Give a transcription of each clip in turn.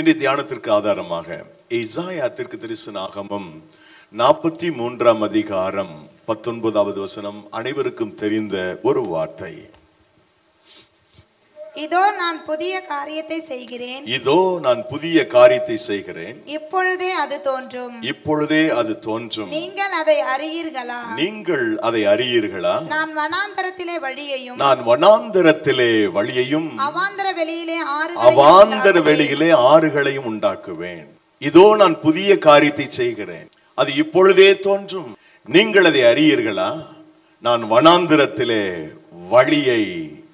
இன்றைய தியானத்திற்கு ஆதாரமாக இசாயா தீர்க்க தரிசனாகமம் நாற்பத்தி மூன்றாம் அதிகாரம் பத்தொன்பதாவது வசனம் அனைவருக்கும் தெரிந்த ஒரு வார்த்தை இதோ நான் புதிய காரியத்தை செய்கிறேன் இதோ நான் புதிய காரியத்தை செய்கிறேன் இப்பொழுதே அது தோன்றும் இப்பொழுதே அது தோன்றும் நீங்கள் அதை அறியீர்களா நீங்கள் அதை அறியீர்களா நான் வனாந்தரத்திலே வழியையும் நான் வனாந்தரத்திலே வழியையும் அவாந்தர வெளியிலே ஆறு அவாந்தர வெளியிலே ஆறுகளையும் உண்டாக்குவேன் இதோ நான் புதிய காரியத்தை செய்கிறேன் அது இப்பொழுதே தோன்றும் நீங்கள் அதை அறியீர்களா நான் வனாந்திரத்திலே வழியை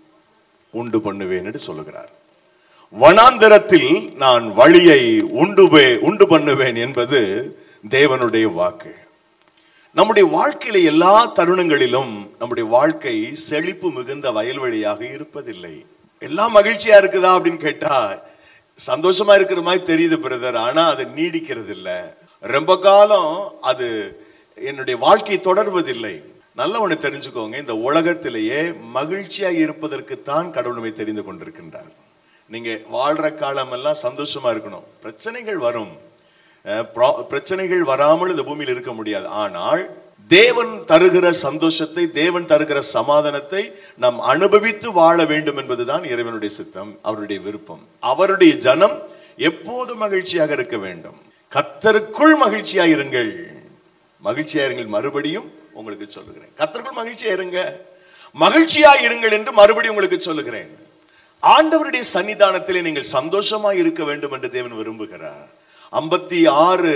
உண்டு பண்ணுவேன் என்று சொல்லுகிறார் வனாந்திரத்தில் நான் வழியை உண்டு பே- உண்டு பண்ணுவேன் என்பது தேவனுடைய வாக்கு நம்முடைய வாழ்க்கையில எல்லா தருணங்களிலும் நம்முடைய வாழ்க்கை செழிப்பு மிகுந்த வயல்வெளியாக இருப்பதில்லை எல்லாம் மகிழ்ச்சியா இருக்குதா அப்படின்னு கேட்டா சந்தோஷமா இருக்கிற மாதிரி தெரியுது பிரதர் ஆனா அது நீடிக்கிறது இல்ல ரொம்ப காலம் அது என்னுடைய வாழ்க்கை தொடர்வதில்லை நல்ல ஒண்ணு தெரிஞ்சுக்கோங்க இந்த உலகத்திலேயே மகிழ்ச்சியா இருப்பதற்குத்தான் கடவுள் நம்மை தெரிந்து கொண்டிருக்கின்றார் நீங்க வாழ்ற காலம் எல்லாம் சந்தோஷமா இருக்கணும் பிரச்சனைகள் வரும் அஹ் ப்ரா- பிரச்சனைகள் வராமல் இந்த பூமியில் இருக்க முடியாது ஆனால் தேவன் தருகிற சந்தோஷத்தை தேவன் தருகிற சமாதானத்தை நாம் அனுபவித்து வாழ வேண்டும் என்பதுதான் இறைவனுடைய சித்தம் அவருடைய விருப்பம் அவருடைய ஜனம் எப்போது மகிழ்ச்சியாக இருக்க வேண்டும் கத்தருக்குள் மகிழ்ச்சியா இருங்கள் மகிழ்ச்சியா இருங்கள் மறுபடியும் உங்களுக்கு சொல்லுகிறேன் கத்தருக்குள் மகிழ்ச்சியா இருங்க மகிழ்ச்சியா இருங்கள் என்று மறுபடியும் உங்களுக்கு சொல்லுகிறேன் ஆண்டவருடைய சன்னிதானத்திலே நீங்கள் சந்தோஷமா இருக்க வேண்டும் என்று தேவன் விரும்புகிறார் ஐம்பத்தி ஆறு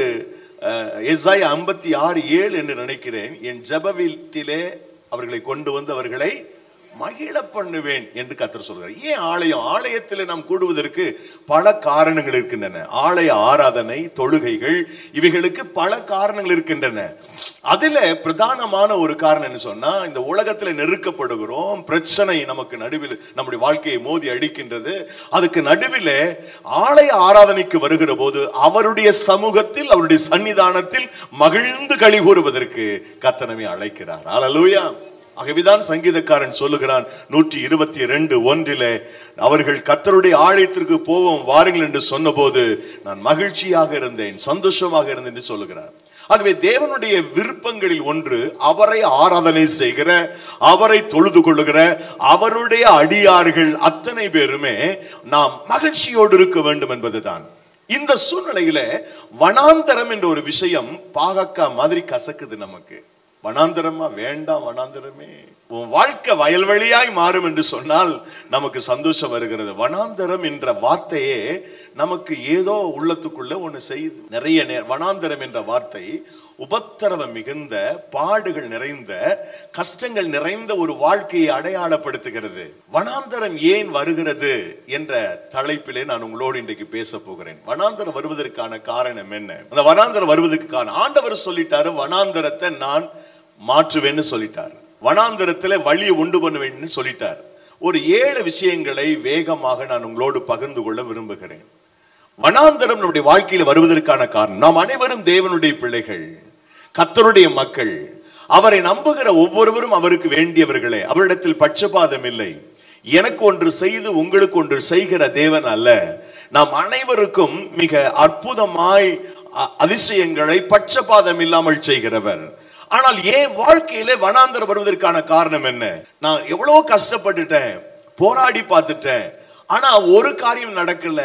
எஸ்ஐ ஐம்பத்தி ஆறு ஏழு என்று நினைக்கிறேன் என் ஜெப வீட்டிலே அவர்களை கொண்டு வந்து அவர்களை மகிழ பண்ணுவேன் என்று கத்தர் சொல்கிறார் ஏன் ஆலயம் ஆலயத்தில் நாம் கூடுவதற்கு பல காரணங்கள் இருக்கின்றன ஆலய ஆராதனை தொழுகைகள் இவைகளுக்கு பல காரணங்கள் இருக்கின்றன அதுல பிரதானமான ஒரு காரணம் என்ன சொன்னா இந்த உலகத்துல நெருக்கப்படுகிறோம் பிரச்சனை நமக்கு நடுவில் நம்முடைய வாழ்க்கையை மோதி அடிக்கின்றது அதுக்கு நடுவில் ஆலய ஆராதனைக்கு வருகிற போது அவருடைய சமூகத்தில் அவருடைய சன்னிதானத்தில் மகிழ்ந்து களி கூறுவதற்கு கத்தனமே அழைக்கிறார் அல்லேலூயா ஆகவேதான் சங்கீதக்காரன் சொல்லுகிறான் நூற்றி இருபத்தி ரெண்டு ஒன்றிலே அவர்கள் கத்தருடைய ஆலயத்திற்கு போவோம் வாருங்கள் என்று சொன்னபோது நான் மகிழ்ச்சியாக இருந்தேன் சந்தோஷமாக இருந்தேன் என்று சொல்லுகிறார் ஆகவே தேவனுடைய விருப்பங்களில் ஒன்று அவரை ஆராதனை செய்கிற அவரை தொழுது கொள்ளுகிற அவருடைய அடியார்கள் அத்தனை பேருமே நாம் மகிழ்ச்சியோடு இருக்க வேண்டும் என்பதுதான் இந்த சூழ்நிலையில வனாந்தரம் என்ற ஒரு விஷயம் பாகக்கா மாதிரி கசக்குது நமக்கு வனாந்தரமா வேண்டாம் வனாந்தரமே உன் வாழ்க்கை வயல்வெளியாய் மாறும் என்று சொன்னால் நமக்கு சந்தோஷம் வருகிறது வனாந்தரம் என்ற வார்த்தையே நமக்கு ஏதோ உள்ளத்துக்குள்ள ஒண்ணு செய்யுது நிறைய நே- வனாந்தரம் என்ற வார்த்தை உபத்திரவம் மிகுந்த பாடுகள் நிறைந்த கஷ்டங்கள் நிறைந்த ஒரு வாழ்க்கையை அடையாளப்படுத்துகிறது வனாந்தரம் ஏன் வருகிறது என்ற தலைப்பிலே நான் உங்களோடு இன்றைக்கு பேச போகிறேன் வனாந்தரம் வருவதற்கான காரணம் என்ன அந்த வனாந்தரம் வருவதற்கு காரணம் ஆண்டவர் சொல்லிட்டாரு வனாந்தரத்தை நான் மாற்றுவேன்னு சொல்லிட்டார் வனாந்தரத்துல வழியை உண்டு பண்ணுவேன்னு சொல்லிட்டார் ஒரு ஏழு விஷயங்களை வேகமாக நான் உங்களோடு பகிர்ந்து கொள்ள விரும்புகிறேன் வனாந்தரம் நம்முடைய வாழ்க்கையில் வருவதற்கான காரணம் நாம் அனைவரும் தேவனுடைய பிள்ளைகள் கத்தருடைய மக்கள் அவரை நம்புகிற ஒவ்வொருவரும் அவருக்கு வேண்டியவர்களே அவரிடத்தில் பட்சபாதம் இல்லை எனக்கு ஒன்று செய்து உங்களுக்கு ஒன்று செய்கிற தேவன் அல்ல நாம் அனைவருக்கும் மிக அற்புதமாய் அ- அதிசயங்களை பட்சபாதம் இல்லாமல் செய்கிறவர் ஆனால் ஏன் வாழ்க்கையிலே வனாந்தரம் வருவதற்கான காரணம் என்ன நான் எவ்வளவு கஷ்டப்பட்டுட்டேன் போராடி பார்த்துட்டேன் ஆனா ஒரு காரியம் நடக்கல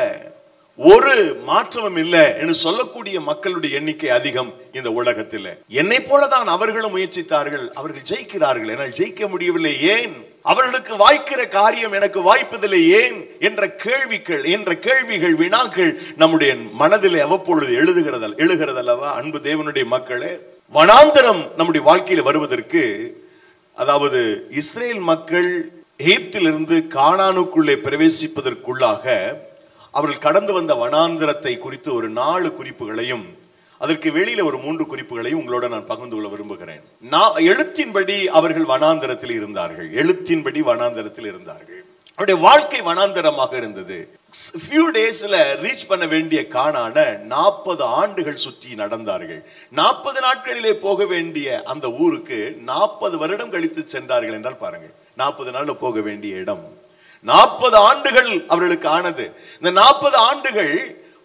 ஒரு மாற்றமும் இல்லை என்று சொல்லக்கூடிய மக்களுடைய எண்ணிக்கை அதிகம் இந்த உலகத்தில் என்னை போலதான் அவர்களும் முயற்சித்தார்கள் அவர்கள் ஜெயிக்கிறார்கள் என்னால் ஜெயிக்க முடியவில்லை ஏன் அவர்களுக்கு வாய்க்கிற காரியம் எனக்கு வாய்ப்பதில்லை ஏன் என்ற கேள்விகள் என்ற கேள்விகள் வினாக்கள் நம்முடைய மனதிலே அவ்வப்பொழுது எழுதுகிறதல் எழுகிறதல்லவா அன்பு தேவனுடைய மக்களே வனாந்தரம் நம்முடைய வாழ்க்கையில வருவதற்கு அதாவது இஸ்ரேல் மக்கள் எகிப்திலிருந்து கானானுக்குள்ளே பிரவேசிப்பதற்குள்ளாக அவர்கள் கடந்து வந்த வனாந்திரத்தை குறித்து ஒரு நாலு குறிப்புகளையும் அதற்கு வெளியில ஒரு மூன்று குறிப்புகளையும் உங்களோட நான் பகிர்ந்து கொள்ள விரும்புகிறேன் நான் எழுத்தின்படி அவர்கள் வனாந்தரத்தில் இருந்தார்கள் எழுத்தின்படி வனாந்தரத்தில் இருந்தார்கள் அவருடைய வாழ்க்கை வனாந்தரமாக இருந்தது ஃபியூ டேஸ்ல ரீச் பண்ண வேண்டிய காணான நாற்பது ஆண்டுகள் சுற்றி நடந்தார்கள் நாற்பது நாட்களிலே போக வேண்டிய அந்த ஊருக்கு நாற்பது வருடம் கழித்து சென்றார்கள் என்றால் பாருங்க நாற்பது நாள்ல போக வேண்டிய இடம் நாற்பது ஆண்டுகள் அவர்களுக்கு ஆனது இந்த நாற்பது ஆண்டுகள்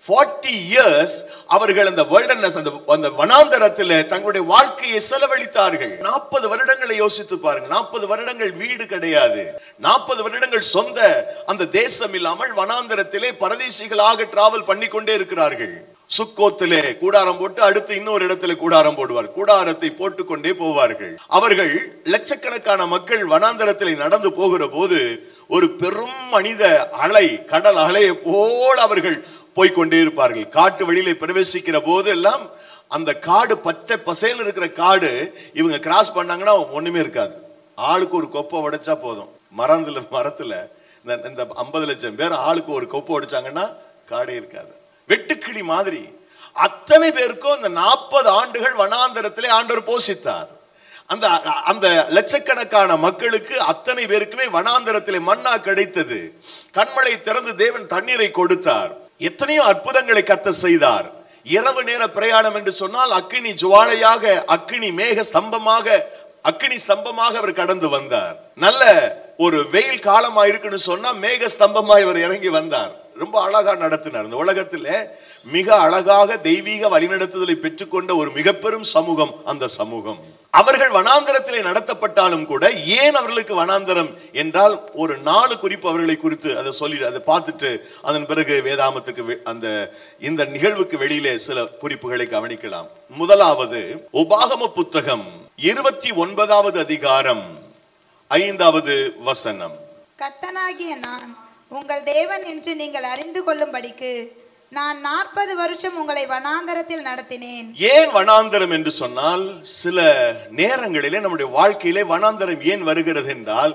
ஃபார்ட்டி இயர்ஸ் அவர்கள் அந்த வேர்ல்டனஸ் அந்த அந்த வனாந்தரத்தில் தங்களுடைய வாழ்க்கையை செலவழித்தார்கள் நாற்பது வருடங்களை யோசித்து பாருங்க நாற்பது வருடங்கள் வீடு கிடையாது நாற்பது வருடங்கள் சொந்த அந்த தேசம் இல்லாமல் வனாந்தரத்திலே பரதேசிகளாக டிராவல் பண்ணி கொண்டே இருக்கிறார்கள் சுக்கோத்திலே கூடாரம் போட்டு அடுத்து இன்னொரு இடத்துல கூடாரம் போடுவார் கூடாரத்தை போட்டுக்கொண்டே போவார்கள் அவர்கள் லட்சக்கணக்கான மக்கள் வனாந்தரத்திலே நடந்து போகிற போது ஒரு பெரும் மனித அலை கடல் அலையை போல் அவர்கள் போய்க்கொண்டே இருப்பார்கள் காட்டு வழியிலே பிரவேசிக்கிற போது எல்லாம் அந்த காடு பச்சை பசேல் இருக்கிற காடு இவங்க கிராஸ் பண்ணாங்கன்னா ஒண்ணுமே இருக்காது ஆளுக்கு ஒரு கொப்பை உடைச்சா போதும் மரத்துல மரத்துல இந்த இந்த ஐம்பது லட்சம் பேர் ஆளுக்கு ஒரு கொப்பை உடைச்சாங்கன்னா காடே இருக்காது வெட்டுக்கிளி மாதிரி அத்தனை பேருக்கும் இந்த நாற்பது ஆண்டுகள் வனாந்தரத்திலே ஆண்டவர் போஷித்தார் அந்த அந்த லட்சக்கணக்கான மக்களுக்கு அத்தனை பேருக்குமே வனாந்தரத்திலே மண்ணா கிடைத்தது கண்மலை திறந்து தேவன் தண்ணீரை கொடுத்தார் எத்தனையோ அற்புதங்களை கத்த செய்தார் இரவு நேர பிரயாணம் என்று சொன்னால் அக்கினி ஜுவாலையாக அக்கினி மேக ஸ்தம்பமாக அக்கினி ஸ்தம்பமாக அவர் கடந்து வந்தார் நல்ல ஒரு வெயில் காலமா இருக்குன்னு சொன்னா மேக ஸ்தம்பமா இவர் இறங்கி வந்தார் ரொம்ப அழகா நடத்தினார் இந்த உலகத்துல மிக அழகாக தெய்வீக வழிநடத்துதலை பெற்றுக்கொண்ட ஒரு மிக பெரும் சமூகம் அந்த சமூகம் அவர்கள் வனாந்தரத்திலே நடத்தப்பட்டாலும் கூட ஏன் அவர்களுக்கு வனாந்தரம் என்றால் ஒரு நாலு குறிப்பு அவர்களை குறித்து அதை சொல்லி அதை பார்த்துட்டு அதன் பிறகு வேதாமத்துக்கு வெ- அந்த இந்த நிகழ்வுக்கு வெளியிலே சில குறிப்புகளை கவனிக்கலாம் முதலாவது உபாகம புத்தகம் இருபத்தி ஒன்பதாவது அதிகாரம் ஐந்தாவது வசனம் கர்த்தனாகிய நான் உங்கள் தேவன் என்று நீங்கள் அறிந்து கொள்ளும்படிக்கு நான் நாற்பது வருஷம் உங்களை வனாந்தரத்தில் நடத்தினேன் ஏன் வனாந்தரம் என்று சொன்னால் சில நேரங்களிலே நம்முடைய வாழ்க்கையிலே வனாந்தரம் ஏன் வருகிறது என்றால்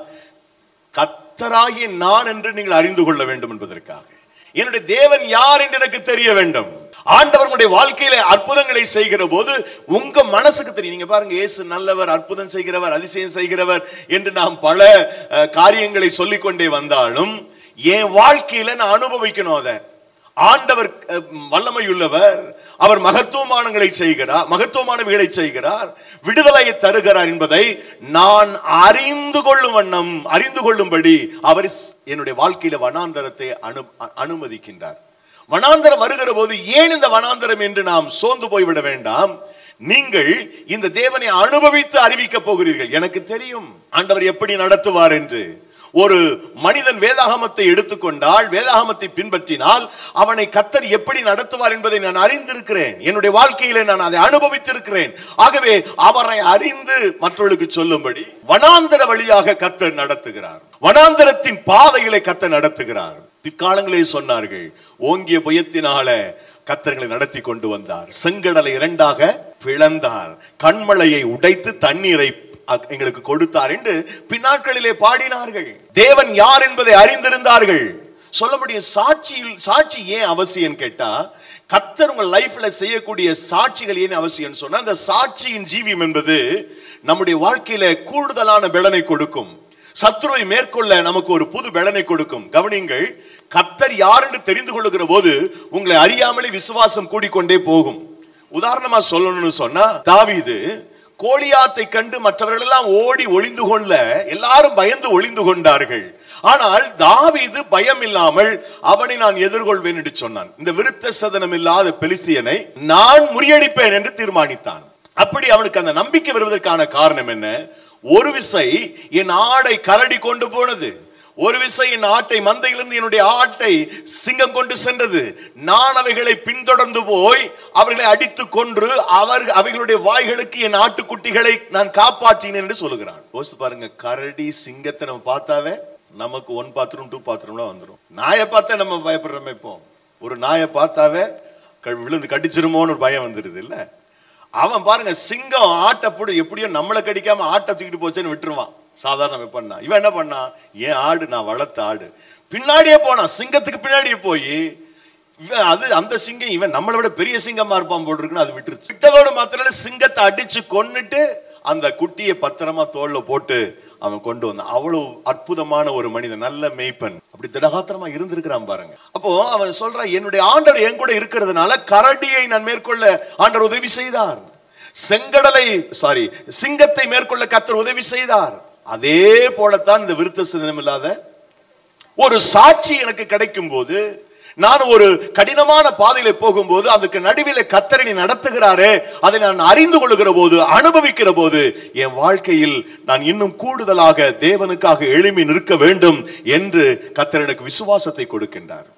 கத்தராகிய நான் என்று நீங்கள் அறிந்து கொள்ள வேண்டும் என்பதற்காக என்னுடைய தேவன் யார் என்று எனக்கு தெரிய வேண்டும் ஆண்டவர் உங்களுடைய வாழ்க்கையில அற்புதங்களை செய்கிற போது உங்க மனசுக்கு தெரியும் நீங்க பாருங்க இயேசு நல்லவர் அற்புதம் செய்கிறவர் அதிசயம் செய்கிறவர் என்று நாம் பல அஹ், காரியங்களை சொல்லிக்கொண்டே வந்தாலும் என் வாழ்க்கையில நான் அனுபவிக்கணும் அதை ஆண்டவர் அஹ், வல்லமையுள்ளவர் அவர் மகத்துவமானங்களை செய்கிறார் மகத்துவமானவைகளை செய்கிறார் விடுதலையை தருகிறார் என்பதை நான் அறிந்து கொள்ளும் வண்ணம் அறிந்து கொள்ளும்படி அவர் ஸ்- என்னுடைய வாழ்க்கையில வனாந்தரத்தை அனு அ- அனுமதிக்கின்றார் வனாந்தரம் வருகிற போது ஏன் இந்த வனாந்தரம் என்று நாம் சோர்ந்து போய்விட வேண்டாம் நீங்கள் இந்த தேவனை அனுபவித்து அறிவிக்க போகிறீர்கள் எனக்கு தெரியும் ஆண்டவர் எப்படி நடத்துவார் என்று ஒரு மனிதன் வேதாகமத்தை எடுத்துக்கொண்டால் வேதாகமத்தை பின்பற்றினால் அவனை கத்தர் எப்படி நடத்துவார் என்பதை நான் அறிந்திருக்கிறேன் என்னுடைய வாழ்க்கையிலே நான் அதை அனுபவித்திருக்கிறேன் ஆகவே அவரை அறிந்து மற்றவர்களுக்கு சொல்லும்படி வனாந்தர வழியாக கத்தர் நடத்துகிறார் வனாந்தரத்தின் பாதைகளை கத்தர் நடத்துகிறார் பிற்காலங்களில் சொன்னார்கள் ஓங்கிய புயத்தினால கத்தர்களை நடத்தி கொண்டு வந்தார் செங்கடலை இரண்டாக பிளந்தார் கண்மலையை உடைத்து தண்ணீரை அ- எங்களுக்கு கொடுத்தார் என்று பின்னாட்களிலே பாடினார்கள் தேவன் யார் என்பதை அறிந்திருந்தார்கள் சொல்ல முடியும் சாட்சியில் சாட்சி ஏன் அவசியம் கேட்டா கத்தர் உங்க லைஃப்ல செய்யக்கூடிய சாட்சிகள் ஏன் அவசியம் சொன்னா அந்த சாட்சியின் ஜீவியம் என்பது நம்முடைய வாழ்க்கையில கூடுதலான பலனை கொடுக்கும் சத்ருவை மேற்கொள்ள நமக்கு ஒரு புது பலனை கொடுக்கும் கவனிங்கள் கத்தர் யார் என்று தெரிந்து கொள்ளுகிற போது உங்களை அறியாமலே விசுவாசம் கூடிக்கொண்டே போகும் உதாரணமா சொல்லணும்னு சொன்னா தாவீது கோலியாத்தை கண்டு மற்றவர்கள் எல்லாம் ஓடி ஒளிந்து கொள்ள எல்லாரும் பயந்து ஒளிந்து கொண்டார்கள் ஆனால் தாவீது பயம் இல்லாமல் அவனை நான் எதிர்கொள்வேன் என்று சொன்னான் இந்த விருத்த சதனம் இல்லாத பெலிஸ்தியனை நான் முறியடிப்பேன் என்று தீர்மானித்தான் அப்படி அவனுக்கு அந்த நம்பிக்கை வருவதற்கான காரணம் என்ன ஒரு விசை என் ஆடை கரடி கொண்டு போனது ஒரு விசை என் ஆட்டை மந்தையிலிருந்து என்னுடைய ஆட்டை சிங்கம் கொண்டு சென்றது நான் அவைகளை பின்தொடர்ந்து போய் அவர்களை அடித்து கொன்று அவர் அவைகளுடைய வாய்களுக்கு என் ஆட்டுக்குட்டிகளை நான் காப்பாற்றினேன் என்று சொல்லுகிறான் யோசித்து பாருங்க கரடி சிங்கத்தை நம்ம பார்த்தாவே நமக்கு ஒன் பாத்ரூம் டூ பாத்ரூம்லாம் வந்துடும் நாயை பார்த்தா நம்ம பயப்படுறோமே இப்போ ஒரு நாயை பார்த்தாவே க- விழுந்து கடிச்சிருமோன்னு ஒரு பயம் வந்துடுது இல்ல அவன் பாருங்க சிங்கம் ஆட்டை போடு எப்படியோ நம்மளை கடிக்காம ஆட்டை தூக்கிட்டு போச்சேன்னு விட்டுருவான் சாதாரண பண்ணா இவன் என்ன பண்ணா ஏன் ஆடு நான் வளர்த்த ஆடு பின்னாடியே போனான் சிங்கத்துக்கு பின்னாடியே போய் இவன் அது அந்த சிங்கம் இவன் நம்மளை விட பெரிய சிங்கமா இருப்பான் போல் இருக்குன்னு அது விட்டுருச்சு விட்டதோட மாத்திரம் இல்ல, சிங்கத்தை அடிச்சு கொன்னுட்டு அந்த குட்டியை பத்திரமா தோல்ல போட்டு அவன் கொண்டு வந்தான் அவ்வளவு அற்புதமான ஒரு மனிதன் நல்ல மேய்ப்பன் அப்படி திடகாத்திரமா இருந்திருக்கிறான் பாருங்க அப்போ அவன் சொல்றான் என்னுடைய ஆண்டவர் என் கூட இருக்கிறதுனால கரடியை நான் மேற்கொள்ள ஆண்டவர் உதவி செய்தார் செங்கடலை சாரி சிங்கத்தை மேற்கொள்ள கத்தர் உதவி செய்தார் அதே போலத்தான் இந்த விருத்த சிந்தனம் இல்லாத ஒரு சாட்சி எனக்கு கிடைக்கும் போது நான் ஒரு கடினமான பாதையில போகும்போது அதுக்கு நடுவிலே கத்தரணி நடத்துகிறாரே அதை நான் அறிந்து கொள்ளுகிற போது அனுபவிக்கிற போது என் வாழ்க்கையில் நான் இன்னும் கூடுதலாக தேவனுக்காக எழுமி நிற்க வேண்டும் என்று கத்தர் எனக்கு விசுவாசத்தை கொடுக்கின்றார்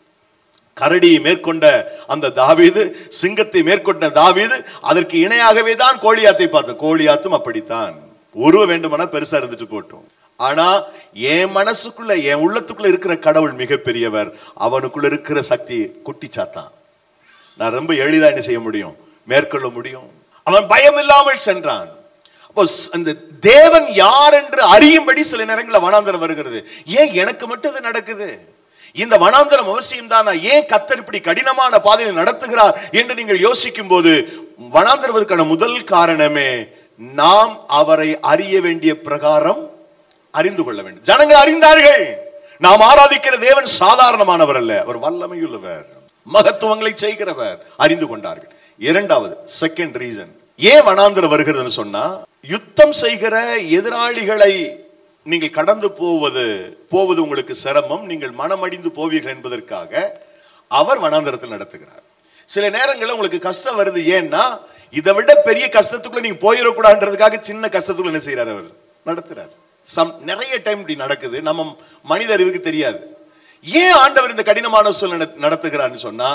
கரடியை மேற்கொண்ட அந்த தாவீது சிங்கத்தை மேற்கொண்ட தாவீது அதற்கு இணையாகவே தான் கோழியாத்தை பார்த்தோம் கோழியாத்தும் அப்படித்தான் உருவ வேண்டுமானா பெருசா இருந்துட்டு போட்டோம் ஆனா என் மனசுக்குள்ள என் உள்ளத்துக்குள்ள இருக்கிற கடவுள் மிகப்பெரியவர் அவனுக்குள்ள இருக்கிற சக்தி குட்டி சாத்தான் நான் ரொம்ப எளிதா என்ன செய்ய முடியும் மேற்கொள்ள முடியும் அவன் பயம் இல்லாமல் சென்றான் அப்போ ஸ்- அந்த தேவன் யார் என்று அறியும்படி சில நேரங்களில் வனாந்தரம் வருகிறது ஏன் எனக்கு மட்டும் இது நடக்குது இந்த வனாந்தரம் அவசியம் தானா ஏன் கத்தர் இப்படி கடினமான பாதையில் நடத்துகிறார் என்று நீங்கள் யோசிக்கும் போது வனாந்தரத்திற்கான முதல் காரணமே நாம் அவரை அறிய வேண்டிய பிரகாரம் அறிந்து கொள்ள வேண்டும் ஜனங்க அறிந்தார்கள் நாம் ஆராதிக்கிற தேவன் சாதாரணமானவர் அல்ல அவர் வல்லமையுள்ளவர் மகத்துவங்களை செய்கிறவர் அறிந்து கொண்டார்கள் இரண்டாவது செகண்ட் ரீசன் ஏன் வனாந்திரம் வருகிறதுன்னு சொன்னா யுத்தம் செய்கிற எதிராளிகளை நீங்கள் கடந்து போவது போவது உங்களுக்கு சிரமம் நீங்கள் மனமடிந்து போவீர்கள் என்பதற்காக அவர் வனாந்திரத்தில் நடத்துகிறார் சில நேரங்களில் உங்களுக்கு கஷ்டம் வருது ஏன்னா இதை விட பெரிய கஷ்டத்துக்குள்ள நீங்க போயிடக்கூடாதுன்றதுக்காக சின்ன கஷ்டத்துக்குள்ள என்ன செய்யறாரு அவர் நடத்துறார் சம் நிறைய டைம் இப்படி நடக்குது நம்ம மனித அறிவுக்கு தெரியாது ஏன் ஆண்டவர் இந்த கடினமான சொல் நடத்துகிறார்னு சொன்னா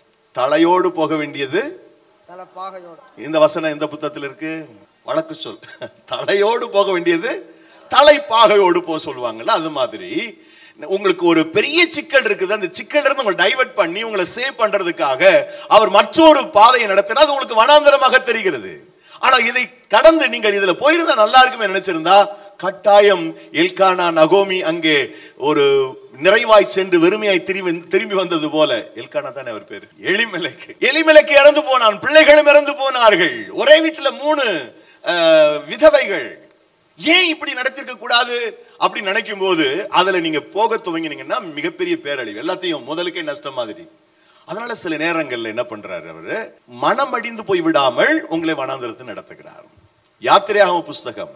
தலையோடு போக வேண்டியது தலப்பாகையோட இந்த வசனம் எந்த புத்தகத்தில் இருக்கு வழக்கு சொல் தலையோடு போக வேண்டியது தலைப்பாகையோடு போக சொல்லுவாங்கல்ல அது மாதிரி உங்களுக்கு ஒரு பெரிய சிக்கல் இருக்குது அந்த சிக்கல் இருந்து உங்களை டைவர்ட் பண்ணி உங்களை சேவ் பண்றதுக்காக அவர் மற்றொரு பாதையை நடத்தினா அது உங்களுக்கு வனாந்தரமாக தெரிகிறது ஆனா இதை கடந்து நீங்கள் இதுல போயிருந்தா நல்லா இருக்குமே நினைச்சிருந்தா கட்டாயம் எல்கானா நகோமி அங்கே ஒரு நிறைவாய் சென்று வெறுமையாய் திரும்பி திரும்பி வந்தது போல எல்கானா தானே அவர் பேரு எலிமலைக்கு எலிமலைக்கு இறந்து போனான் பிள்ளைகளும் இறந்து போனார்கள் ஒரே வீட்டுல மூணு அஹ், விதவைகள் ஏன் இப்படி நடத்திருக்க கூடாது அப்படி நினைக்கும் போது அதுல நீங்க போக துவங்கினீங்கன்னா மிகப்பெரிய பேரழிவு எல்லாத்தையும் முதலுக்கே நஷ்டம் மாதிரி அதனால சில நேரங்கள்ல என்ன பண்றாரு அவரு மனம் அடிந்து போய் விடாமல் உங்களை வனாந்திரத்தை நடத்துகிறார் யாத்திரையாகும் புஸ்தகம்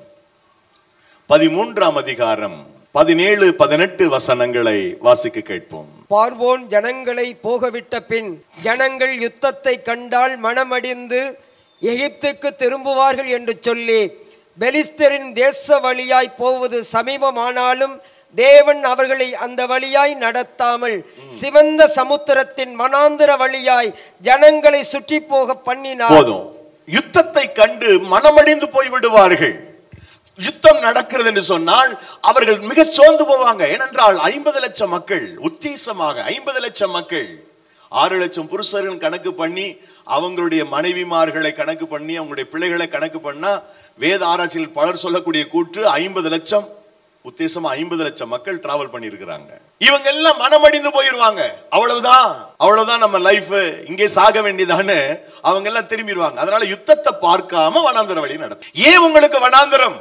பதிமூன்றாம் அதிகாரம் பதினேழு பதினெட்டு வசனங்களை வாசிக்க கேட்போம் பார்வோன் ஜனங்களை போகவிட்ட பின் ஜனங்கள் யுத்தத்தை கண்டால் மனமடிந்து எகிப்துக்கு திரும்புவார்கள் என்று சொல்லி பெலிஸ்தரின் தேச வழியாய் போவது சமீபமானாலும் தேவன் அவர்களை அந்த வழியாய் நடத்தாமல் சிவந்த சமுத்திரத்தின் மனாந்திர வழியாய் ஜனங்களை சுற்றி போக பண்ணினார் போதும் யுத்தத்தை கண்டு மனமடிந்து போய் விடுவார்கள் யுத்தம் நடக்கிறது என்று சொன்னால் அவர்கள் மிக சோர்ந்து போவாங்க ஏனென்றால் ஐம்பது லட்சம் மக்கள் உத்தேசமாக ஐம்பது லட்சம் மக்கள் ஆறு லட்சம் புருஷர்கள் கணக்கு பண்ணி அவங்களுடைய மனைவிமார்களை கணக்கு பண்ணி அவங்களுடைய பிள்ளைகளை கணக்கு பண்ணா வேத ஆராய்ச்சியில் பலர் சொல்லக்கூடிய கூற்று ஐம்பது லட்சம் உத்தேசமா ஐம்பது லட்சம் மக்கள் டிராவல் பண்ணியிருக்கிறாங்க இவங்க எல்லாம் மனமடிந்து போயிருவாங்க அவ்வளவுதான் அவ்வளவுதான் நம்ம லைஃப் இங்கே சாக வேண்டியதான்னு அவங்க எல்லாம் திரும்பிடுவாங்க அதனால யுத்தத்தை பார்க்காம வனாந்தர வழி நடத்தும் ஏன் உங்களுக்கு வனாந்தரம்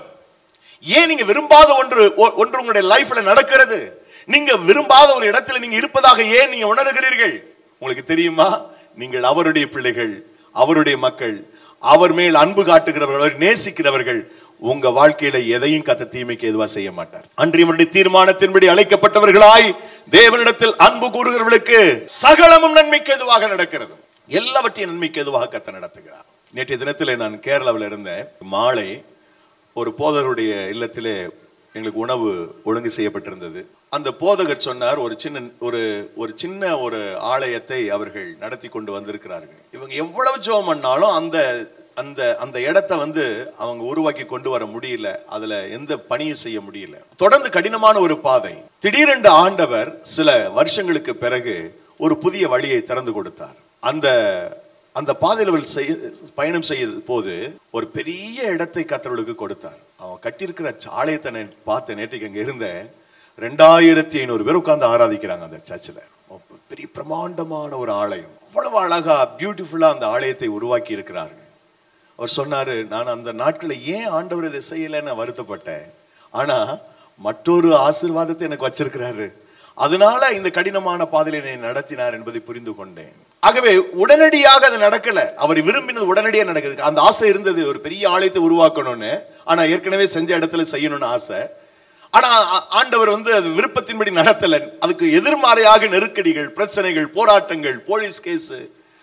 ஏன் நீங்க விரும்பாத ஒன்று ஒ- ஒன்று உங்களுடைய லைஃப்ல நடக்கிறது நீங்க விரும்பாத ஒரு இடத்துல நீங்க இருப்பதாக ஏன் நீங்க உணர்கிறீர்கள் உங்களுக்கு தெரியுமா நீங்கள் அவருடைய பிள்ளைகள் அவருடைய மக்கள் அவர் மேல் அன்பு காட்டுகிறவர்கள் அவரை நேசிக்கிறவர்கள் உங்க வாழ்க்கையில எதையும் கத்த தீமைக்கு எதுவா செய்ய மாட்டார் அன்றியவருடைய தீர்மானத்தின்படி அழைக்கப்பட்டவர்களாய் தேவனிடத்தில் அன்பு கூறுகிறவர்களுக்கு சகலமும் நன்மைக்கு எதுவாக நடக்கிறது எல்லாவற்றையும் நன்மைக்கு எதுவாக கத்த நடத்துகிறார் நேற்றைய தினத்தில் நான் கேரளாவில் இருந்தேன் மாலை ஒரு போதகருடைய இல்லத்திலே எங்களுக்கு உணவு ஒழுங்கு செய்யப்பட்டிருந்தது அந்த போதகர் சொன்னார் ஒரு சின்ன ஒரு ஒரு சின்ன ஒரு ஆலயத்தை அவர்கள் நடத்தி கொண்டு வந்திருக்கிறார்கள் இவங்க எவ்வளவு ஜெபம் பண்ணாலும் அந்த அந்த அந்த இடத்தை வந்து அவங்க உருவாக்கி கொண்டு வர முடியல அதுல எந்த பணியும் செய்ய முடியல தொடர்ந்து கடினமான ஒரு பாதை திடீரென்று ஆண்டவர் சில வருஷங்களுக்கு பிறகு ஒரு புதிய வழியை திறந்து கொடுத்தார் அந்த அந்த பாதையில் அவர்கள் செய்ய பயணம் செய்ய போது ஒரு பெரிய இடத்தை கத்தர்களுக்கு கொடுத்தார் அவன் கட்டியிருக்கிற ஆலயத்தை நான் பார்த்தேன் நேற்றைக்கு அங்க இருந்தேன் ரெண்டாயிரத்தி ஐநூறு பேர் உட்கார்ந்து ஆராதிக்கிறாங்க அந்த சர்ச்சில் பெரிய பிரமாண்டமான ஒரு ஆலயம் அவ்வளவு அழகா பியூட்டிஃபுல்லா அந்த ஆலயத்தை உருவாக்கி இருக்கிறார்கள் அவர் சொன்னாரு நான் அந்த நாட்களில் ஏன் ஆண்டவர் இதை செய்யலைன்னு வருத்தப்பட்டேன் ஆனா மற்றொரு ஆசீர்வாதத்தை எனக்கு வச்சிருக்கிறாரு அதனால இந்த கடினமான பாதையில என்னை நடத்தினார் என்பதை புரிந்து கொண்டேன் ஆகவே உடனடியாக அது நடக்கல அவர் விரும்பினது உடனடியாக நடக்குது அந்த ஆசை இருந்தது ஒரு பெரிய ஆலயத்தை உருவாக்கணும்னு ஆனா ஏற்கனவே செஞ்ச இடத்துல செய்யணும்னு ஆசை ஆனா ஆ- ஆண்டவர் வந்து அது விருப்பத்தின்படி நடத்தல அதுக்கு எதிர்மாறையாக நெருக்கடிகள் பிரச்சனைகள் போராட்டங்கள் போலீஸ் கேஸ்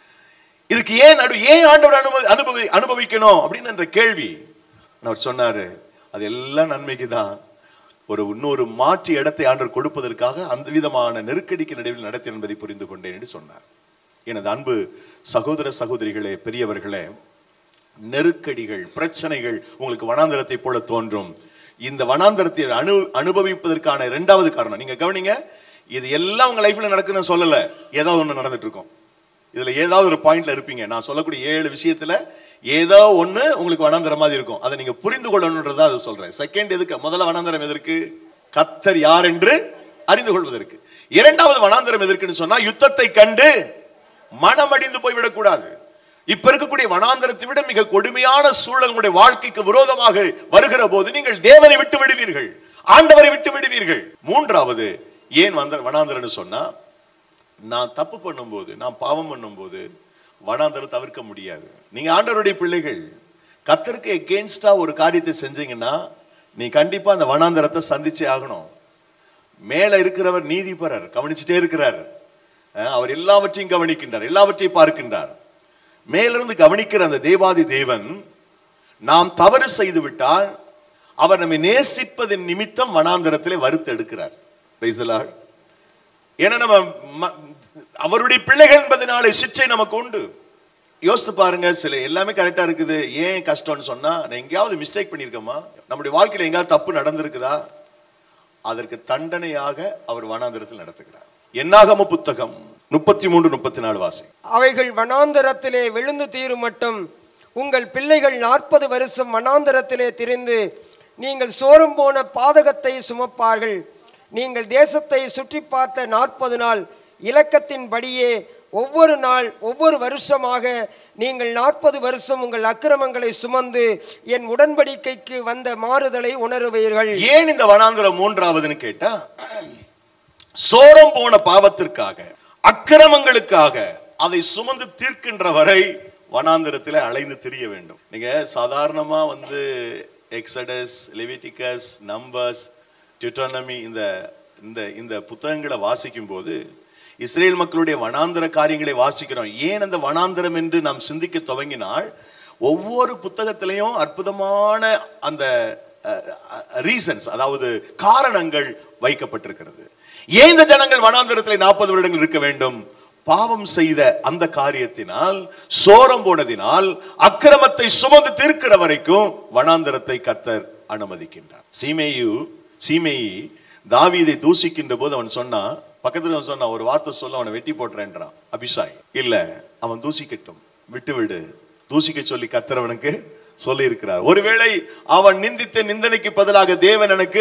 இதுக்கு ஏன் நடு ஏன் ஆண்டவர் அனுபவி அனுபவி அனுபவிக்கணும் அப்படின்னு என்ற கேள்வி அவர் சொன்னாரு அது எல்லாம் நன்மைக்கு தான் ஒரு இன்னொரு மாற்று இடத்தை ஆண்டவர் கொடுப்பதற்காக அந்த விதமான நெருக்கடிக்கு நடுவில் நடத்தி என்பதை புரிந்து கொண்டேன் என்று சொன்னார் எனது அன்பு சகோதர சகோதரிகளே பெரியவர்களே நெருக்கடிகள் பிரச்சனைகள் உங்களுக்கு வனாந்தரத்தை போல தோன்றும் இந்த வனாந்தரத்தை அனு அனுபவிப்பதற்கான இரண்டாவது காரணம் நீங்க கவனிங்க இது எல்லாம் உங்க லைஃப்ல நடக்குதுன்னு சொல்லல ஏதாவது ஒண்ணு நடந்துட்டு இருக்கும் இதுல ஏதாவது ஒரு பாயிண்ட்ல இருப்பீங்க நான் சொல்லக்கூடிய ஏழு விஷயத்துல ஏதோ ஒண்ணு உங்களுக்கு வனாந்தரம் மாதிரி இருக்கும் அதை நீங்க புரிந்து கொள்ளணுன்றதா அதை சொல்றேன் செகண்ட் எதுக்கு முதல்ல வனாந்தரம் எதற்கு கத்தர் யார் என்று அறிந்து கொள்வதற்கு இரண்டாவது வனாந்தரம் எதற்குன்னு சொன்னா யுத்தத்தை கண்டு மனமடிந்து போய்விடக்கூடாது இப்ப இருக்கக்கூடிய வனாந்தரத்தை விட மிக கொடுமையான சூழல் உங்களுடைய வாழ்க்கைக்கு விரோதமாக வருகிற போது நீங்கள் தேவனை விட்டு விடுவீர்கள் ஆண்டவரை விட்டு விடுவீர்கள் மூன்றாவது ஏன் வந்த வனாந்தரம்னு சொன்னா நான் தப்பு பண்ணும்போது நான் பாவம் பண்ணும்போது வனாந்தரம் தவிர்க்க முடியாது நீங்க ஆண்டவருடைய பிள்ளைகள் கத்தருக்கு எகேன்ஸ்டா ஒரு காரியத்தை செஞ்சீங்கன்னா நீ கண்டிப்பா அந்த வனாந்தரத்தை சந்திச்சே ஆகணும் மேல இருக்கிறவர் நீதிபரர் கவனிச்சுட்டே இருக்கிறார் அஹ் அவர் எல்லாவற்றையும் கவனிக்கின்றார் எல்லாவற்றையும் பார்க்கின்றார் மேலிருந்து கவனிக்கிற அந்த தேவாதி தேவன் நாம் தவறு செய்து விட்டால் அவர் நம்மை நேசிப்பதன் நிமித்தம் வனாந்தரத்திலே வறுத்து எடுக்கிறார் Praise the Lord. ஏன்னா நம்ம ம- அவருடைய பிள்ளைகள் என்பதனால சிச்சை நமக்கு உண்டு யோசித்து பாருங்க சில எல்லாமே கரெக்டா இருக்குது ஏன் கஷ்டம்னு சொன்னா நான் எங்கேயாவது மிஸ்டேக் பண்ணியிருக்கோமா நம்முடைய வாழ்க்கையில எங்கேயாவது தப்பு நடந்திருக்குதா அதற்கு தண்டனையாக அவர் வனாந்திரத்தில் நடத்துகிறார் என்னாகம புத்தகம் முப்பத்தி மூன்று முப்பத்தி நாலு வாசி அவைகள் வனாந்தரத்திலே விழுந்து தீரும் மட்டும் உங்கள் பிள்ளைகள் நாற்பது வருஷம் வனாந்தரத்திலே திரிந்து நீங்கள் சோரம் போன பாதகத்தை சுமப்பார்கள் நீங்கள் தேசத்தை சுற்றி பார்த்த நாற்பது நாள் இலக்கத்தின்படியே ஒவ்வொரு நாள் ஒவ்வொரு வருஷமாக நீங்கள் நாற்பது வருஷம் உங்கள் அக்கிரமங்களை சுமந்து என் உடன்படிக்கைக்கு வந்த மாறுதலை உணருவீர்கள் ஏன் இந்த வனாந்திரம் மூன்றாவதுன்னு கேட்டா சோரம் போன பாவத்திற்காக அக்கிரமங்களுக்காக அதை சுமந்து தீர்க்கின்ற வரை வனாந்திரத்தில் அலைந்து திரிய வேண்டும் நீங்க சாதாரணமா வந்து எக்ஸடஸ் லெவிட்டிகஸ் நம்பர்ஸ் டியூட்டானமி இந்த இந்த இந்த புத்தகங்களை வாசிக்கும் போது இஸ்ரேல் மக்களுடைய வனாந்தர காரியங்களை வாசிக்கிறோம் ஏன் அந்த வனாந்தரம் என்று நாம் சிந்திக்க துவங்கினால் ஒவ்வொரு புத்தகத்திலையும் அற்புதமான அந்த ரீசன்ஸ் அதாவது காரணங்கள் வைக்கப்பட்டிருக்கிறது ஏன் இந்த ஜனங்கள் வனாந்தரத்தில் நாற்பது வருடங்கள் இருக்க வேண்டும் பாவம் செய்த அந்த காரியத்தினால் சோரம் போனதினால் அக்கிரமத்தை சுமந்து தீர்க்கிற வரைக்கும் வனாந்தரத்தை கத்தர் அனுமதிக்கின்றார் சீமேயு சீமேயி தாவீதை தூசிக்கின்ற போது அவன் சொன்னான் பக்கத்துல அவன் சொன்னான் ஒரு வார்த்தை சொல்ல அவனை வெட்டி போட்டுறேன்றான் அபிஷாய் இல்ல அவன் தூசிக்கட்டும் விட்டு விடு தூசிக்க சொல்லி கத்தரவனுக்கு சொல்லி இருக்கிறார் ஒருவேளை அவன் நிந்தித்த நிந்தனைக்கு பதிலாக தேவன் எனக்கு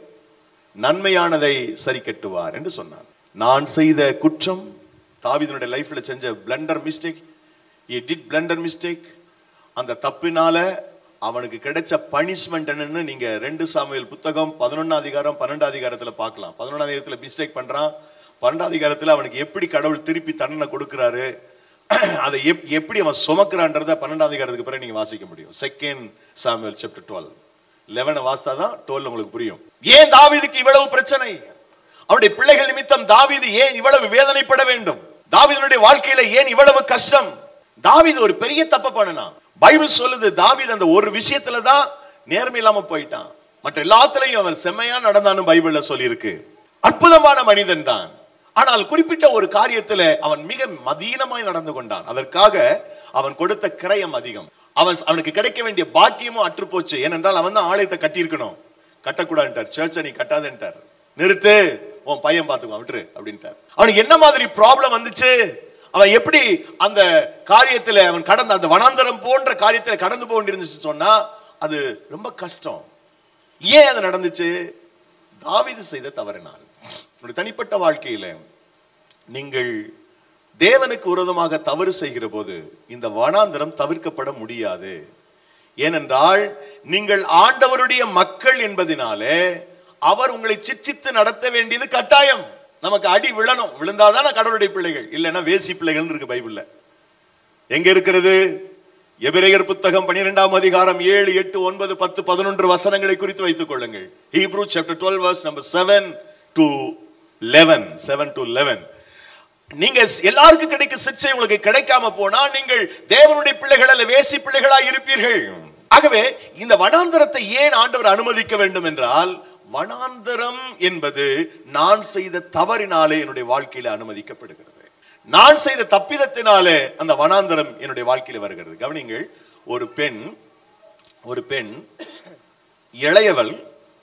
நன்மையானதை சரி கட்டுவார் என்று சொன்னான் நான் செய்த குற்றம் தாவீதுனுடைய லைஃப்ல செஞ்ச blunder mistake he did blunder mistake அந்த தப்பினால அவனுக்கு கிடைச்ச பனிஷ்மெண்ட் என்னன்னு நீங்க ரெண்டு சாமுவேல் புத்தகம் பதினொன்னாம் அதிகாரம் பன்னெண்டாம் அதிகாரத்துல பார்க்கலாம் பதினொன்றாம் அதிகாரத்துல மிஸ்டேக் பண்றான் பன்னெண்டாம் அதிகாரத்துல அவனுக்கு எப்படி கடவுள் திருப்பி தண்டனை கொடுக்கிறாரு அதை எப்- எப்படி அவன் சுமக்கிறான்றத பன்னெண்டாம் அதிகாரத்துக்கு பிறகு நீங்க வாசிக்க முடியும் செகண்ட் சாமுவேல் சாப்டர் டுவெல் லெவனை வாசித்தா தான் டுவெல் உங்களுக்கு புரியும் ஏன் தாவீதுக்கு இவ்வளவு பிரச்சனை அவருடைய பிள்ளைகள் நிமித்தம் தாவீது ஏன் இவ்வளவு வேதனைப்பட வேண்டும் தாவீதுனுடைய வாழ்க்கையில ஏன் இவ்வளவு கஷ்டம் தாவீது ஒரு பெரிய தப்பு பண்ணினான் பைபிள் சொல்லுது தாவீது அந்த ஒரு விஷயத்துல தான் நேர்மை இல்லாம போயிட்டான் மற்ற எல்லாத்துலயும் அவன் செம்மையா நடந்தான்னு பைபிள்ல சொல்லியிருக்கு அற்புதமான மனிதன் தான் ஆனால் குறிப்பிட்ட ஒரு காரியத்துல அவன் மிக மதீனமாய் நடந்து கொண்டான் அதற்காக அவன் கொடுத்த கிரயம் அதிகம் அவன் அவனுக்கு கிடைக்க வேண்டிய பாக்கியமும் அற்று போச்சு ஏனென்றால் அவன் தான் ஆலயத்தை கட்டியிருக்கணும் கட்டக்கூடாதுன்ட்டார் சர்ச்சை நீ கட்டாதேன்ட்டார் நிறுத்து உன் பையன் பார்த்துக்குவான் விட்டுரு அப்படின்ட்டார் அவனுக்கு என்ன மாதிரி ப்ராப்ளம் வந்துச்சு அவன் எப்படி அந்த காரியத்துல அவன் கடந்த அந்த வனாந்தரம் போன்ற காரியத்துல கடந்து போக வேண்டியிருந்துச்சு சொன்னா அது ரொம்ப கஷ்டம் ஏன் அது நடந்துச்சு தாவீது செய்த தவறினால் உங்களுடைய தனிப்பட்ட வாழ்க்கையில நீங்கள் தேவனுக்கு விரோதமாக தவறு செய்கிற போது இந்த வனாந்தரம் தவிர்க்கப்பட முடியாது ஏனென்றால் நீங்கள் ஆண்டவருடைய மக்கள் என்பதினாலே அவர் உங்களை சிச்சித்து நடத்த வேண்டியது கட்டாயம் நமக்கு அடி விழணும் விழுந்தாதான கடவுளுடைய பிள்ளைகள் இல்லைன்னா வேசி பிள்ளைகள் இருக்கு பைபிள்ல எங்க இருக்கிறது எபிரேயர் புத்தகம் பன்னிரெண்டாம் அதிகாரம் ஏழு எட்டு ஒன்பது பத்து பதினொன்று வசனங்களை குறித்து வைத்துக் கொள்ளுங்கள் Hebrew chapter twelve verse number seven to eleven seven to eleven நீங்க எல்லாருக்கும் கிடைக்கும் சிக்ஷை உங்களுக்கு கிடைக்காம போனா நீங்கள் தேவனுடைய பிள்ளைகள் அல்ல வேசி பிள்ளைகளாய் இருப்பீர்கள் ஆகவே இந்த வனாந்தரத்தை ஏன் ஆண்டவர் அனுமதிக்க வேண்டும் என்றால் வனாந்தரம் என்பது நான் செய்த தவறினாலே என்னுடைய வாழ்க்கையில அனுமதிக்கப்படுகிறது நான் செய்த தப்பிதத்தினாலே அந்த வனாந்தரம் என்னுடைய வாழ்க்கையில வருகிறது கவனிங்கள் ஒரு பெண் ஒரு பெண் இளையவள்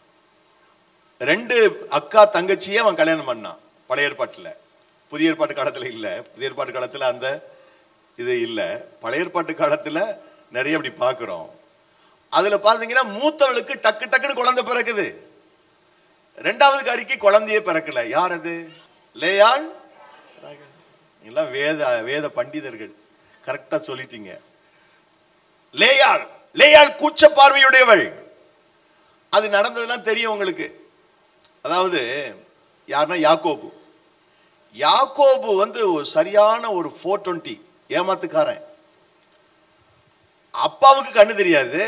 ரெண்டு அக்கா தங்கச்சியே அவன் கல்யாணம் பண்ணான் பழைய ஏற்பாட்டுல புதிய ஏற்பாட்டு காலத்துல இல்ல புதிய ஏற்பாட்டு காலத்துல அந்த இது இல்ல பழைய ஏற்பாட்டு காலத்துல நிறைய அப்படி பார்க்கிறோம் அதுல பாத்தீங்கன்னா மூத்தவளுக்கு டக்கு டக்குன்னு குழந்தை பிறக்குது ரெண்டாவது காரிக்கு குழந்தையே பிறக்கல யார் அது லேயாள் ராகேல். நீங்களாம் வேத வேத பண்டிதர்கள் கரெக்டா சொல்லிட்டீங்க லேயாள் லேயாள் கூச்ச பார்வையுடையவள் அது நடந்ததெல்லாம் தெரியும் உங்களுக்கு அதாவது யாருன்னா யாக்கோபு யாக்கோபு வந்து ஒரு சரியான ஒரு ஃபோர் டுவெண்ட்டி ஏமாத்துக்காரன் அப்பாவுக்கு கண்ணு தெரியாது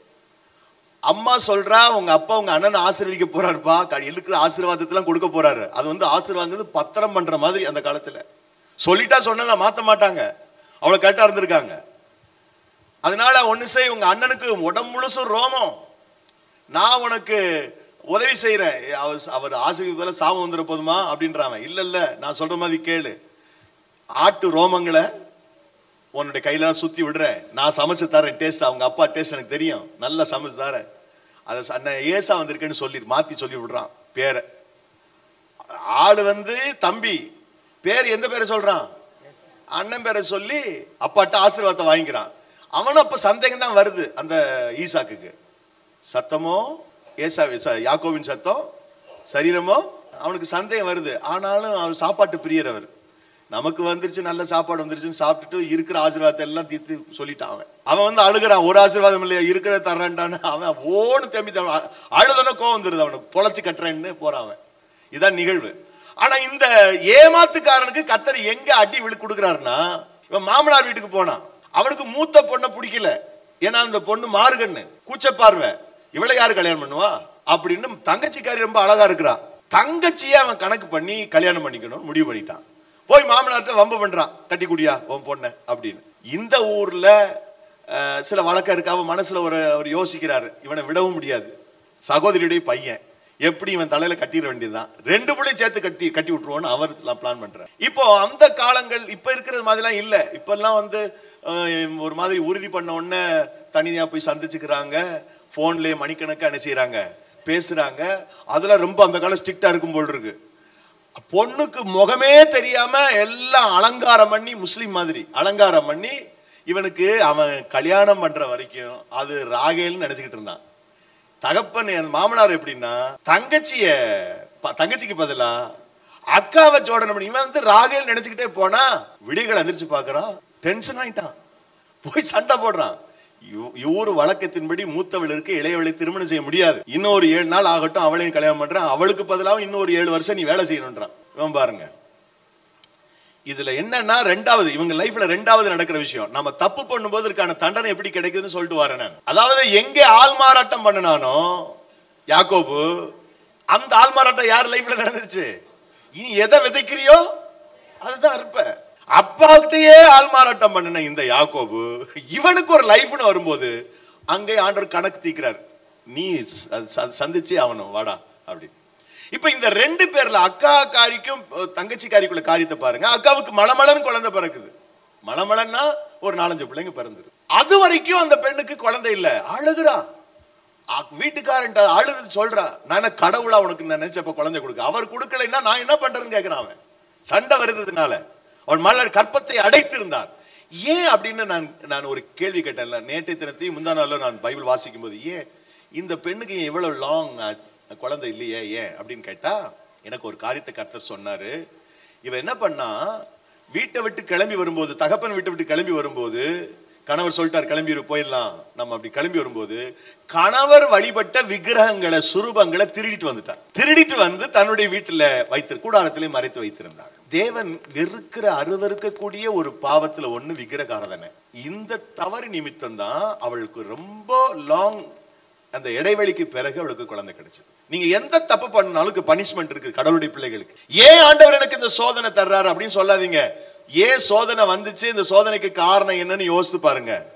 அம்மா சொல்றா உங்க அப்பா உங்க அண்ணன் ஆசீர்வதிக்க போறாருப்பா க- இருக்கிற ஆசீர்வாதத்தெல்லாம் கொடுக்க போறாரு அது வந்து ஆசீர்வாதம் பத்திரம் பண்ற மாதிரி அந்த காலத்துல சொல்லிட்டா சொன்னதை மாத்த மாட்டாங்க அவ்வளவு கரெக்டா இருந்திருக்காங்க அதனால ஒண்ணு செய் உங்க அண்ணனுக்கு உடம்பு முழுசும் ரோமம் நான் உனக்கு உதவி செய்யறேன் அவர் அவர் ஆசிரியர் சாபம் வந்துட போதுமா அப்படின்றான் இல்ல இல்ல நான் சொல்ற மாதிரி கேளு ஆட்டு ரோமங்களை உன்னுடைய கையில சுத்தி விடுறேன் நான் சமைச்சு தரேன் டேஸ்ட் அவங்க அப்பா டேஸ்ட் எனக்கு தெரியும் நல்லா சமைச்சு தரேன் அதை ச- அண்ணன் ஏசா வந்திருக்கேன்னு சொல்லி மாத்தி சொல்லி விடுறான் பேரை ஆளு வந்து தம்பி பேர் எந்த பேரை சொல்றான் அண்ணன் பேரை சொல்லி அப்பாட்ட ஆசீர்வாதத்தை வாங்கிக்கிறான் அவனும் அப்ப சந்தேகம் தான் வருது அந்த ஈசாக்குக்கு சத்தமோ ஏசா ச- யாக்கோவின் சத்தம் சரீரமோ அவனுக்கு சந்தேகம் வருது ஆனாலும் அவர் சாப்பாட்டு பிரியர் அவர் நமக்கு வந்துருச்சு நல்ல சாப்பாடு வந்துருச்சுன்னு சாப்பிட்டுட்டு இருக்கிற ஆசீர்வாதத்தை எல்லாம் தீர்த்து சொல்லிட்டான் அவன் அவன் வந்து அழுகிறான் ஒரு ஆசீர்வாதம் இல்லையா இருக்கிற தர்றான்டான்னு அவன் ஓன்னு தம்பி அழுதன கோவம் வந்துருது அவனுக்கு பொழைச்சு கட்டுறேன்னு போறான் அவன் இதான் நிகழ்வு ஆனா இந்த ஏமாத்துக்காரனுக்கு கத்தர் எங்க அடி விழு கொடுக்குறாருன்னா இவன் மாமனார் வீட்டுக்கு போனான் அவனுக்கு மூத்த பொண்ணை பிடிக்கல ஏன்னா அந்த பொண்ணு மாறுகண்ணு கூச்ச பார்வை இவளை யாரு கல்யாணம் பண்ணுவா அப்படின்னு தங்கச்சிக்காரி ரொம்ப அழகா இருக்கிறா தங்கச்சியை அவன் கணக்கு பண்ணி கல்யாணம் பண்ணிக்கணும்னு முடிவு பண்ணிட்டான் போய் மாமனார்ட்ட வம்பு பண்றான் கட்டி குடியா உன் பொண்ணை அப்படின்னு இந்த ஊர்ல அஹ், சில வழக்கம் இருக்கு அவன் மனசுல ஒரு அவர் யோசிக்கிறாரு இவனை விடவும் முடியாது சகோதரியுடைய பையன் எப்படி இவன் தலையில கட்டிட வேண்டியதுதான் ரெண்டு பிள்ளையும் சேர்த்து கட்டி கட்டி விட்டுருவோன்னு அவர் பிளான் பண்றாரு இப்போ அந்த காலங்கள் இப்ப இருக்கிறது மாதிரிலாம் இல்ல இப்பெல்லாம் வந்து அஹ், ஒரு மாதிரி உறுதி பண்ண உடனே தனியா போய் சந்திச்சுக்கிறாங்க போன்லயே மணிக்கணக்கா என்ன செய்யறாங்க பேசுறாங்க அதெல்லாம் ரொம்ப அந்த காலம் ஸ்ட்ரிக்டா இருக்கும் போல் இருக்கு பொண்ணுக்கு முகமே தெரியாம எல்லாம் அலங்காரம் பண்ணி முஸ்லிம் மாதிரி அலங்காரம் பண்ணி இவனுக்கு அவன் கல்யாணம் பண்ற வரைக்கும் அது ராகேல்னு நினைச்சுக்கிட்டு இருந்தான் தகப்பன் என் மாமனார் எப்படின்னா தங்கச்சிய ப- தங்கச்சிக்கு பதிலா அக்காவை ஜோடனம் பண்ணி இவன் வந்து ராகேல் நினைச்சுக்கிட்டே போனா விடிகள் எந்திரிச்சு பார்க்கறான் டென்ஷன் ஆயிட்டான் போய் சண்டை போடுறான் இவ- இவரு வழக்கத்தின்படி மூத்தவள் இருக்கு இளையவளை திருமணம் செய்ய முடியாது இன்னொரு ஏழு நாள் ஆகட்டும் அவளையும் கல்யாணம் பண்றான் அவளுக்கு பதிலாக இன்னொரு ஏழு வருஷம் நீ வேலை செய்யணும்ன்றான் இவன் பாருங்க இதுல என்னன்னா ரெண்டாவது இவங்க லைஃப்ல ரெண்டாவது நடக்கிற விஷயம் நம்ம தப்பு பண்ணும்போது இருக்கான தண்டனை எப்படி கிடைக்குதுன்னு சொல்லிட்டு வரேன் நான் அதாவது எங்கே ஆள்மாறாட்டம் பண்ணினானோ யாக்கோபு அந்த ஆள்மாறாட்டம் யார் லைஃப்ல நடந்துருச்சு இனி எதை விதைக்கிறியோ அதுதான் இருப்ப அப்பாக்கிட்டயே ஆள்மாறாட்டம் பண்ணின இந்த யாக்கோபு இவனுக்கு ஒரு லைஃப்னு வரும்போது அங்கே ஆண்டவர் கணக்கு தீக்கிறார் நீ ச- ச- சந்திச்சே ஆகணும் வாடா அப்படி இப்ப இந்த ரெண்டு பேர்ல அக்கா காரிக்கும் அஹ், தங்கச்சி காரிக்குள்ள காரியத்தை பாருங்க அக்காவுக்கு மலமலன்னு குழந்தை பிறக்குது மலமலன்னா ஒரு நாலஞ்சு பிள்ளைங்க பிறந்தது அது வரைக்கும் அந்த பெண்ணுக்கு குழந்தை இல்ல அழுகுறா அ- வீட்டுக்காரன்ட்ட அழுது சொல்றா நான் என்ன கடவுளா உனக்கு நான் நினைச்சப்ப குழந்தை கொடுக்க அவர் கொடுக்கலைன்னா நான் என்ன பண்றேன்னு கேட்கிறான் அவன் சண்டை வருதுனால அவன் மலர் கற்பத்தை அடைத்திருந்தார் ஏன் அப்படின்னு நான் நான் ஒரு கேள்வி கேட்டேன்ல நேற்றைய தினத்தையும் முந்தா நாளில் நான் பைபிள் வாசிக்கும் போது ஏன் இந்த பெண்ணுக்கு ஏன் இவ்வளவு லாங் குழந்தை இல்லையே ஏன் அப்படின்னு கேட்டா எனக்கு ஒரு காரியத்தை கர்த்தர் சொன்னாரு இவன் என்ன பண்ணா வீட்டை விட்டு கிளம்பி வரும்போது தகப்பன் வீட்டை விட்டு கிளம்பி வரும்போது கணவர் சொல்லிட்டார் கிளம்பி இரு, போயிடலாம் நம்ம அப்படி கிளம்பி வரும்போது கணவர் வழிபட்ட விக்கிரகங்களை சுரூபங்களை திருடிட்டு வந்துட்டான் திருடிட்டு வந்து தன்னுடைய வீட்டுல வைத்து கூடாரத்திலே மறைத்து வைத்திருந்தாங்க தேவன் வெறுக்கிற அருவருக்கக்கூடிய ஒரு பாவத்துல ஒண்ணு விக்கிரகாரதனை இந்த தவறு நிமித்தம் தான் அவளுக்கு ரொம்ப லாங் அந்த இடைவெளிக்கு பிறகு அவளுக்கு குழந்தை கிடைச்சது நீங்க எந்த தப்பு பண்ணாலும் பனிஷ்மெண்ட் இருக்கு கடவுளுடைய பிள்ளைகளுக்கு ஏன் ஆண்டவர் எனக்கு இந்த சோதனை தர்றாரு அப்படின்னு சொல்லாதீங்க ஏன் சோதனை வந்துச்சு இந்த சோதனைக்கு காரணம் என்னன்னு யோசித்து பாருங்க